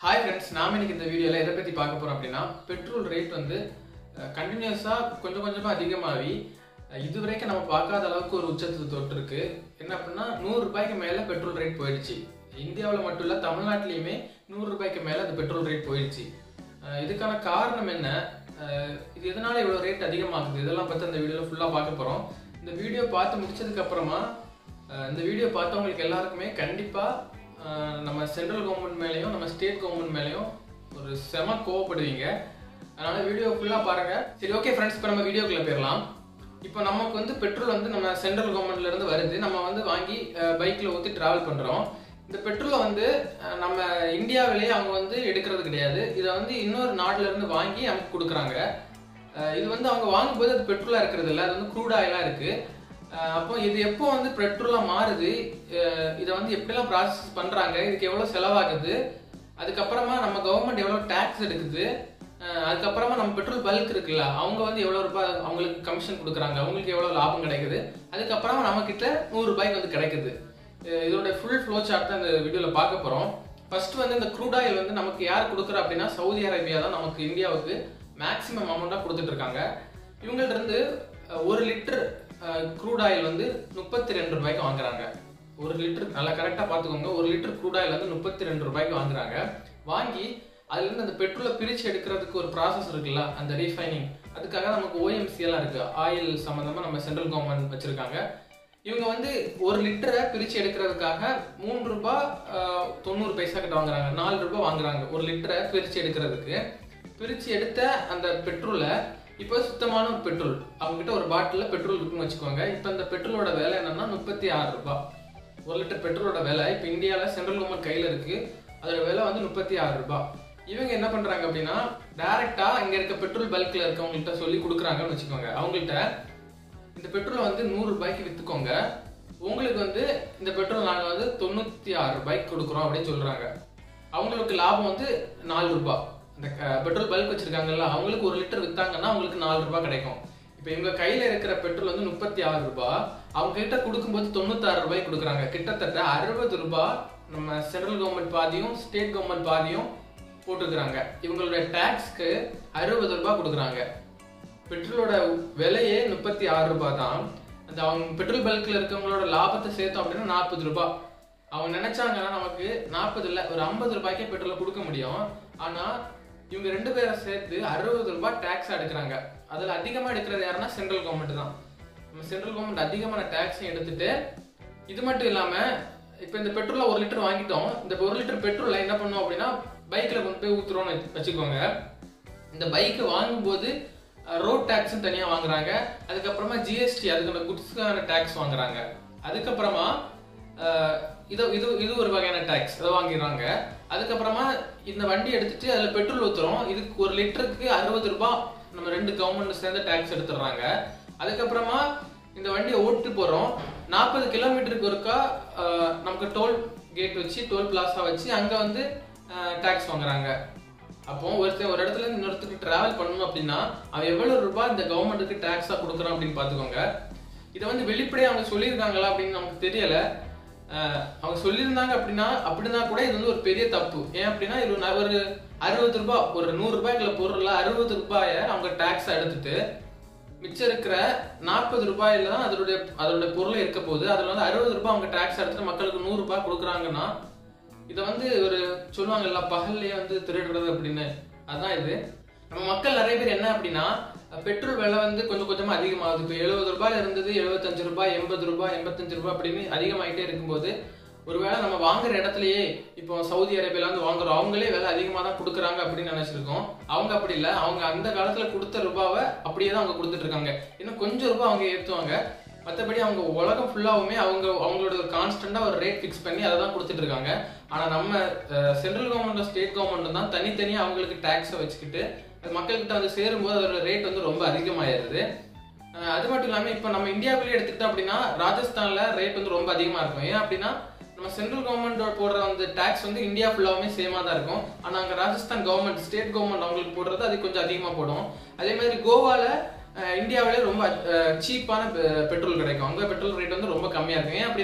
hi friends நாம இன்னைக்கு இந்த வீடியோவில் எதை பற்றி பார்க்க போகிறோம் அப்படின்னா பெட்ரோல் ரேட் வந்து கண்டினியூஸாக கொஞ்சம் கொஞ்சமாக அதிகமாகி அஹ், இதுவரைக்கும் நம்ம பார்க்காத அளவுக்கு ஒரு உச்சத்தை தொட்டிருக்கு என்ன அப்படின்னா நூறு ரூபாய்க்கு மேலே பெட்ரோல் ரேட் போயிடுச்சு இந்தியாவில் மட்டும் இல்லை தமிழ்நாட்டிலையுமே நூறு ரூபாய்க்கு மேலே அந்த பெட்ரோல் ரேட் போயிடுச்சு அஹ், இதுக்கான காரணம் என்ன அஹ், இது எதனால இவ்வளோ ரேட் அதிகமாகுது இதெல்லாம் பற்றி அந்த வீடியோவில் ஃபுல்லாக பார்க்க போகிறோம் இந்த வீடியோ பார்த்து முடிச்சதுக்கு அப்புறமா அஹ், இந்த வீடியோ பார்த்தவங்களுக்கு எல்லாருக்குமே கண்டிப்பாக நம்ம சென்ட்ரல் கவர்மெண்ட் மேலேயும் நம்ம ஸ்டேட் கவர்மெண்ட் மேலேயும் ஒரு செம கோவப்படுவீங்க அதனால வீடியோ ஃபுல்லாக பாருங்க சரி ஓகே ஃப்ரெண்ட்ஸ் இப்போ நம்ம வீடியோக்குள்ள போயிடலாம் இப்போ நமக்கு வந்து பெட்ரோல் வந்து நம்ம சென்ட்ரல் கவர்மெண்ட்ல இருந்து வருது நம்ம வந்து வாங்கி பைக்கில் ஊற்றி டிராவல் பண்ணுறோம் இந்த பெட்ரோலை வந்து அஹ், நம்ம இந்தியாவிலேயே அவங்க வந்து எடுக்கிறது கிடையாது இதை வந்து இன்னொரு நாட்டுல இருந்து வாங்கி நமக்கு கொடுக்குறாங்க அஹ், இது வந்து அவங்க வாங்கும்போது அது பெட்ரோலாக இருக்கிறது இல்லை அது வந்து க்ரூட் ஆயிலாக இருக்குது அஹ் அப்போ இது எப்போ வந்து பெட்ரோலாக மாறுது அஹ் இதை வந்து எப்படிலாம் ப்ராசஸ் பண்ணுறாங்க இதுக்கு எவ்வளோ செலவாகுது அதுக்கப்புறமா நம்ம கவர்மெண்ட் எவ்வளோ டேக்ஸ் எடுக்குது அஹ் அதுக்கப்புறமா நம்ம பெட்ரோல் பல்க் இருக்குல்ல அவங்க வந்து எவ்வளோ ரூபாய் அவங்களுக்கு கமிஷன் கொடுக்குறாங்க அவங்களுக்கு எவ்வளோ லாபம் கிடைக்குது அதுக்கப்புறமா நம்மக்கிட்ட நூறு ரூபாய்க்கு வந்து கிடைக்குது அஹ் இதோட ஃபுல் ஃப்ளோ சார்ட் தான் இந்த வீடியோவில் பார்க்க போகிறோம் ஃபர்ஸ்ட் வந்து இந்த க்ரூட் ஆயில் வந்து நமக்கு யார் கொடுக்குறா அப்படின்னா சவுதி அரேபியா தான் நமக்கு இந்தியாவுக்கு மேக்ஸிமம் அமௌண்ட்டாக கொடுத்துட்டு இருக்காங்க இவங்கள்ட்ட இருந்து அஹ், ஒரு லிட்டர் க்ரூட் ஆயில் வந்து முப்பத்தி ரெண்டு ரூபாய்க்கு வாங்குறாங்க ஒரு லிட்டர் நல்லா கரெக்டாக பார்த்துக்கோங்க ஒரு லிட்டர் க்ரூட் ஆயில் வந்து முப்பத்தி ரெண்டு ரூபாய்க்கு வாங்குறாங்க வாங்கி அதுலேருந்து அந்த பெட்ரோலை பிரித்து எடுக்கிறதுக்கு ஒரு ப்ராசஸ் இருக்குல்ல அந்த ரீஃபைனிங் அதுக்காக நமக்கு ஓஎம்சி எல்லாம் இருக்கு ஆயில் சம்மந்தமாக நம்ம சென்ட்ரல் கவர்மெண்ட் வச்சிருக்காங்க இவங்க வந்து ஒரு லிட்டரை பிரித்து எடுக்கிறதுக்காக மூணு ரூபாய் ஆஹ், தொண்ணூறு பைசா கிட்ட வாங்குறாங்க நாலு ரூபாய் வாங்குறாங்க ஒரு லிட்டரை பிரித்து எடுக்கிறதுக்கு பிரித்து எடுத்த அந்த பெட்ரோலை இப்போ சுத்தமான ஒரு பெட்ரோல் அவங்ககிட்ட ஒரு பாட்டிலில் பெட்ரோல் இருக்குன்னு வச்சுக்கோங்க இப்போ இந்த பெட்ரோலோட விலை என்னன்னா முப்பத்தி ஆறு ரூபாய் ஒரு லிட்டர் பெட்ரோலோட விலை இப்போ இந்தியாவில் சென்ட்ரல் கவர்மெண்ட் கையில் இருக்கு அதோட விலை வந்து முப்பத்தி ஆறு ரூபாய் இவங்க என்ன பண்றாங்க அப்படின்னா டைரக்டா இங்க இருக்க பெட்ரோல் பல்க்ல இருக்கவங்கள்ட்ட சொல்லி கொடுக்குறாங்கன்னு வச்சுக்கோங்க அவங்கள்ட்ட இந்த பெட்ரோலை வந்து நூறு ரூபாய்க்கு வித்துக்கோங்க உங்களுக்கு வந்து இந்த பெட்ரோல் நாங்கள் வந்து தொண்ணூத்தி ஆறு ரூபாய்க்கு கொடுக்குறோம் அப்படின்னு சொல்றாங்க அவங்களுக்கு லாபம் வந்து நாலு ரூபாய் இந்த பெட்ரோல் பல்க் வச்சிருக்காங்கல்ல அவங்களுக்கு ஒரு லிட்டர் வித்தாங்கன்னா அவங்களுக்கு நாலு ரூபாய் கிடைக்கும் இப்போ இவங்க கையில இருக்கிற பெட்ரோல் வந்து முப்பத்தி ஆறு ரூபாய் அவங்க கிட்ட கொடுக்கும்போது தொண்ணூத்தாறு ரூபாய் கொடுக்குறாங்க கிட்டத்தட்ட அறுபது ரூபாய் நம்ம சென்ட்ரல் கவர்மெண்ட் பாதியும் ஸ்டேட் கவர்மெண்ட் பாதியும் போட்டுக்கிறாங்க இவங்களுடைய டேக்ஸ்க்கு அறுபது ரூபாய் கொடுக்குறாங்க பெட்ரோலோட விலையே முப்பத்தி ஆறு ரூபாய் தான் அந்த அவங்க பெட்ரோல் பல்க்ல இருக்கவங்களோட லாபத்தை சேர்த்தோம் அப்படின்னா நாற்பது ரூபாய் அவங்க நினைச்சாங்கன்னா நமக்கு நாற்பது இல்ல ஒரு ஐம்பது ரூபாய்க்கே பெட்ரோல் கொடுக்க முடியும் ஆனா இவங்க ரெண்டு பேரை சேர்த்து அறுபது ரூபாய் டேக்ஸ் எடுக்கிறாங்க அதுல அதிகமா எடுக்கிறது யாருன்னா சென்ட்ரல் கவர்மெண்ட் தான் நம்ம சென்ட்ரல் கவர்மெண்ட் அதிகமான டேக்ஸையும் எடுத்துட்டு இது மட்டும் இல்லாம இப்போ இந்த பெட்ரோலை ஒரு லிட்டர் வாங்கிட்டோம் இந்த ஒரு லிட்டர் பெட்ரோலை என்ன பண்ணோம் அப்படின்னா பைக்ல கொண்டு போய் ஊத்துறோம்னு வச்சுக்கோங்க இந்த பைக் வாங்கும்போது ரோட் டேக்ஸ் தனியா வாங்குறாங்க அதுக்கப்புறமா ஜிஎஸ்டி அதுக்கான குட்ஸ்க்கான டேக்ஸ் வாங்குறாங்க அதுக்கப்புறமா அஹ், இது இது இது ஒரு வகையான டேக்ஸ் அதை வாங்கிடுறாங்க அதுக்கப்புறமா இந்த வண்டி எடுத்துட்டு அதுல பெட்ரோல் ஊத்துறோம் இதுக்கு ஒரு லிட்டருக்கு அறுபது ரூபாய் நம்ம ரெண்டு கவர்மெண்ட் சேர்ந்து டேக்ஸ் எடுத்துடுறாங்க அதுக்கப்புறமா இந்த வண்டியை ஓட்டு போறோம் நாற்பது கிலோமீட்டருக்கு ஒருக்கா அஹ், நமக்கு டோல் கேட் வச்சு டோல் பிளாஸா வச்சு அங்க வந்து டேக்ஸ் வாங்குறாங்க அப்போ ஒருத்தன் ஒரு இடத்துல இருந்து இன்னொருத்துக்கு டிராவல் பண்ணணும் அப்படின்னா அவன் எவ்வளவு ரூபாய் இந்த கவர்மெண்ட்டுக்கு டேக்ஸா கொடுக்குறான் அப்படின்னு பாத்துக்கோங்க இதை வந்து வெளிப்படையா அவங்க சொல்லியிருக்காங்களா அப்படின்னு நமக்கு தெரியல அஹ் அவங்க சொல்லியிருந்தாங்க அப்படின்னா அப்படின்னா கூட இது வந்து ஒரு பெரிய தப்பு ஏன் அப்படின்னா இது ஒரு ஒரு அறுபது ரூபாய் ஒரு நூறு ரூபாய்க்குள்ள பொருள்ல அறுபது ரூபாயை அவங்க டேக்ஸ் எடுத்துட்டு மிச்சம் இருக்கிற நாற்பது ரூபாயில தான் அதோடைய அதோட பொருளை இருக்க போகுது அதுல வந்து அறுபது ரூபாய் அவங்க டேக்ஸ் எடுத்துட்டு மக்களுக்கு நூறு ரூபாய் கொடுக்குறாங்கன்னா இதை வந்து ஒரு சொல்லுவாங்கல்ல பகல்லையே வந்து திருடுறது அப்படின்னு அதான் இது நம்ம மக்கள் நிறைய பேர் என்ன அப்படின்னா பெட்ரோல் விலை வந்து கொஞ்சம் கொஞ்சமா அதிகமாகுது இப்போ எழுபது ரூபாயில இருந்தது எழுபத்தஞ்சு ரூபாய் எண்பது ரூபாய் எண்பத்தஞ்சு ரூபாய் அப்படின்னு அதிகமாயிட்டே இருக்கும்போது ஒருவேளை நம்ம வாங்குற இடத்துலயே இப்போ சவுதி அரேபியால வந்து வாங்குறோம் அவங்களே விலை அதிகமாக தான் கொடுக்குறாங்க அப்படின்னு நினைச்சிருக்கோம் அவங்க அப்படி இல்லை அவங்க அந்த காலத்துல கொடுத்த ரூபாவை அப்படியே தான் அவங்க கொடுத்துட்டு இருக்காங்க இன்னும் கொஞ்சம் ரூபாய் அவங்க ஏற்றுவாங்க மற்றபடி அவங்க உலகம் ஃபுல்லாவுமே அவங்க அவங்களோட ஒரு கான்ஸ்டண்டா ஒரு ரேட் ஃபிக்ஸ் பண்ணி அதை தான் கொடுத்துட்டு இருக்காங்க ஆனா நம்ம சென்ட்ரல் கவர்மெண்ட் ஸ்டேட் கவர்மெண்ட் தான் தனித்தனியா அவங்களுக்கு டேக்ஸை வச்சுக்கிட்டு அது மக்கள்கிட்ட வந்து சேரும்போது அதோட ரேட் வந்து ரொம்ப அதிகமாயிருது அஹ் அது மட்டும் இல்லாம இப்போ நம்ம இந்தியாவிலேயே எடுத்துக்கிட்டோம் அப்படின்னா ராஜஸ்தான்ல ரேட் வந்து ரொம்ப அதிகமா இருக்கும் ஏன் அப்படின்னா நம்ம சென்ட்ரல் கவர்மெண்ட் போடுற அந்த டேக்ஸ் வந்து இந்தியா ஃபுல்லாவுமே சேமா தான் இருக்கும் ஆனா அங்க ராஜஸ்தான் கவர்மெண்ட் ஸ்டேட் கவர்மெண்ட் அவங்களுக்கு போடுறது அது கொஞ்சம் அதிகமா போடும் அதே மாதிரி கோவால அஹ் இந்தியாவிலே ரொம்ப சீப்பான பெட்ரோல் கிடைக்கும் அங்க பெட்ரோல் ரேட் வந்து ரொம்ப கம்மியா இருக்கும் ஏன் அப்படின்னா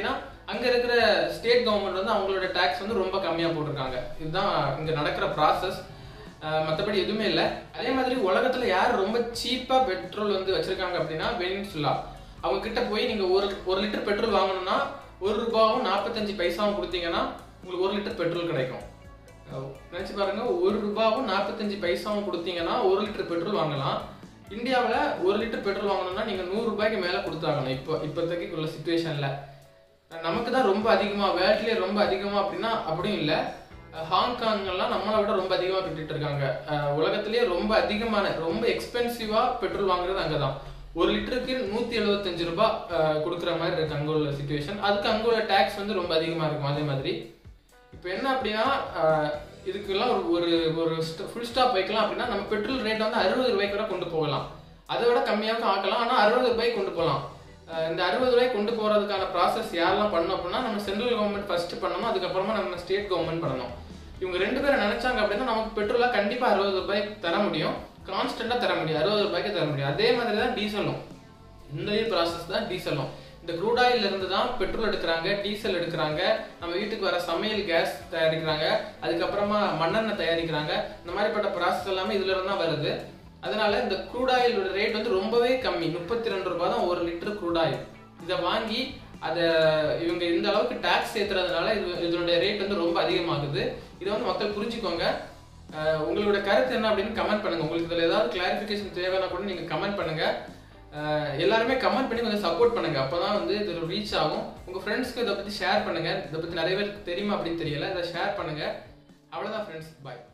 அங்க இருக்கிற ஸ்டேட் கவர்மெண்ட் வந்து அவங்களோட டேக்ஸ் வந்து ரொம்ப கம்மியா போட்டிருக்காங்க இதுதான் இங்க நடக்கிற ப்ராசஸ் மற்றபடி எதுவுமே இல்லை அதே மாதிரி உலகத்துல யார் ரொம்ப சீப்பா பெட்ரோல் வந்து வச்சிருக்காங்க அப்படின்னா வெனிசுலா அவங்க கிட்ட போய் நீங்க ஒரு ஒரு லிட்டர் பெட்ரோல் வாங்கணும்னா ஒரு ரூபாவும் நாற்பத்தஞ்சு பைசாவும் கொடுத்தீங்கன்னா உங்களுக்கு ஒரு லிட்டர் பெட்ரோல் கிடைக்கும் அஹ் நினைச்சு பாருங்க ஒரு ரூபாவும் நாற்பத்தஞ்சு பைசாவும் கொடுத்தீங்கன்னா ஒரு லிட்டர் பெட்ரோல் வாங்கலாம் இந்தியாவில் ஒரு லிட்டர் பெட்ரோல் வாங்கணும்னா நீங்க நூறு ரூபாய்க்கு மேல கொடுத்தாகணும் இப்போ இப்போதைக்கு உள்ள சுச்சுவேஷன்ல நமக்கு தான் ரொம்ப அதிகமா வேர்ல்ட்லயே ரொம்ப அதிகமா அப்படின்னா அப்படியும் இல்லை ஹாங்காங்லாம் நம்மளை விட ரொம்ப அதிகமாக பெற்றுட்டு இருக்காங்க அஹ் உலகத்திலேயே ரொம்ப அதிகமான ரொம்ப எக்ஸ்பென்சிவா பெட்ரோல் வாங்குறது அங்கதான் ஒரு லிட்டருக்கு நூத்தி எழுபத்தஞ்சு ரூபாய் அஹ், கொடுக்குற மாதிரி இருக்கு அங்க உள்ள சுச்சுவேஷன் அதுக்கு அங்க உள்ள டேக்ஸ் வந்து ரொம்ப அதிகமா இருக்கும் அதே மாதிரி இப்போ என்ன அப்படின்னா அஹ், இதுக்கெல்லாம் ஒரு ஒரு ஒரு ஃபுல் ஸ்டாப் வைக்கலாம் அப்படின்னா நம்ம பெட்ரோல் ரேட் வந்து அறுபது ரூபாய்க்கு வரை கொண்டு போகலாம் அதை விட கம்மியாகவும் ஆக்கலாம் ஆனால் அறுபது ரூபாய்க்கு கொண்டு போகலாம் அஹ் இந்த அறுபது ரூபாய் கொண்டு போறதுக்கான ப்ராசஸ் யாரெல்லாம் பண்ணோம் அப்படின்னா நம்ம சென்ட்ரல் கவர்மெண்ட் ஃபர்ஸ்ட் பண்ணணும் அதுக்கப்புறமா நம்ம ஸ்டேட் கவர்மெண்ட் பண்ணணும் இவங்க ரெண்டு பேரும் நினைச்சாங்க அப்படின்னா நமக்கு பெட்ரோலா கண்டிப்பா அறுபது ரூபாய்க்கு தர முடியும் கான்ஸ்டன்டா தர முடியும் அறுபது ரூபாய்க்கு தர முடியும் அதே மாதிரி தான் டீசலும் இந்த ப்ராசஸ் தான் டீசலும் இந்த க்ரூட் ஆயில் இருந்து தான் பெட்ரோல் எடுக்கிறாங்க டீசல் எடுக்கிறாங்க நம்ம வீட்டுக்கு வர சமையல் கேஸ் தயாரிக்கிறாங்க அதுக்கப்புறமா மண்ணெண்ணெய் தயாரிக்கிறாங்க இந்த மாதிரிப்பட்ட ப்ராசஸ் எல்லாமே இதுல இருந்து தான் வருது அதனால இந்த க்ரூட் ஆயிலோட ரேட் வந்து ரொம்பவே கம்மி முப்பத்தி ரெண்டு ரூபாய் தான் ஒரு லிட்டர் க்ரூட் ஆயில் இதை வாங்கி அதை இவங்க இந்த அளவுக்கு டாக்ஸ் ஏத்துறதுனால இது இதனுடைய ரேட் வந்து ரொம்ப அதிகமாகுது இதை வந்து மக்கள் புரிஞ்சுக்கோங்க அஹ் உங்களோட கருத்து என்ன அப்படின்னு கமெண்ட் பண்ணுங்க உங்களுக்கு இதுல ஏதாவது கிளாரிஃபிகேஷன் தேவைன்னா கூட நீங்க கமெண்ட் பண்ணுங்க அஹ் எல்லாருமே கமெண்ட் பண்ணி கொஞ்சம் சப்போர்ட் பண்ணுங்க அப்பதான் வந்து இது ரீச் ஆகும் உங்க ஃப்ரெண்ட்ஸ்க்கு இதை பத்தி ஷேர் பண்ணுங்க இதை பத்தி நிறைய பேருக்கு தெரியுமா அப்படின்னு தெரியல இதை ஷேர் பண்ணுங்க அவ்வளவுதான் ஃப்ரெண்ட்ஸ் பாய்